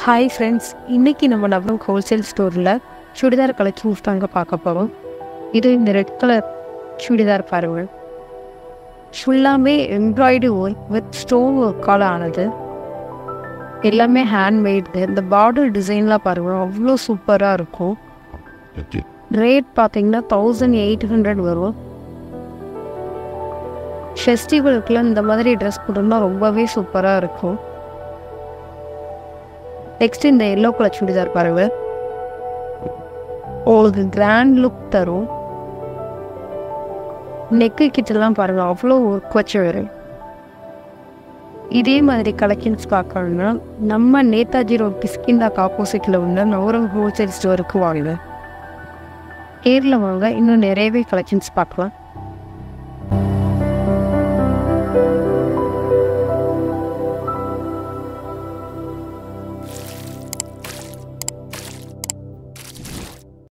hi friends இன்றைக்கி நம்ம நவரம் wholesale ஸ்டோரில் சுடிதார் கலெக்ஷன்ஸ் தாங்க பார்க்க போகிறோம் இது இந்த ரெட் கலர் சுடிதார் பாருங்கள் ஃபுல்லாமே எம்ப்ராய்டு ஒர்க் வித் ஸ்டோன் ஒர்க்கால் ஆனது எல்லாமே ஹேண்ட்மேடு இந்த பார்டர் டிசைன்லாம் பாருங்கள் அவ்வளோ சூப்பராக இருக்கும் ரேட் பார்த்தீங்கன்னா தௌசண்ட் எயிட் ஹண்ட்ரட் வரும் ஃபெஸ்டிவலுக்குலாம் இந்த மாதிரி ட்ரெஸ் போட்டோம்னா ரொம்பவே சூப்பராக இருக்கும் நெக்ஸ்ட் இந்த எல்லோ கலர் சுடிதார் பாருங்க உங்களுக்கு கிராண்ட் லுக் தரும் நெக்கு கிட்டலாம் பாருங்க அவ்வளோ ஒர்க் வச்சு வரும் இதே மாதிரி கலெக்ஷன்ஸ் பார்க்கணும்னா நம்ம நேதாஜி ரோட் பிஸ்கிந்தாக்கு ஆப்போசிட்டில் உள்ள நவரம் ஹோல்சேல் ஸ்டோருக்கு வாங்க நேரில் வாங்க இன்னும் நிறையவே கலெக்ஷன்ஸ் பார்க்கலாம்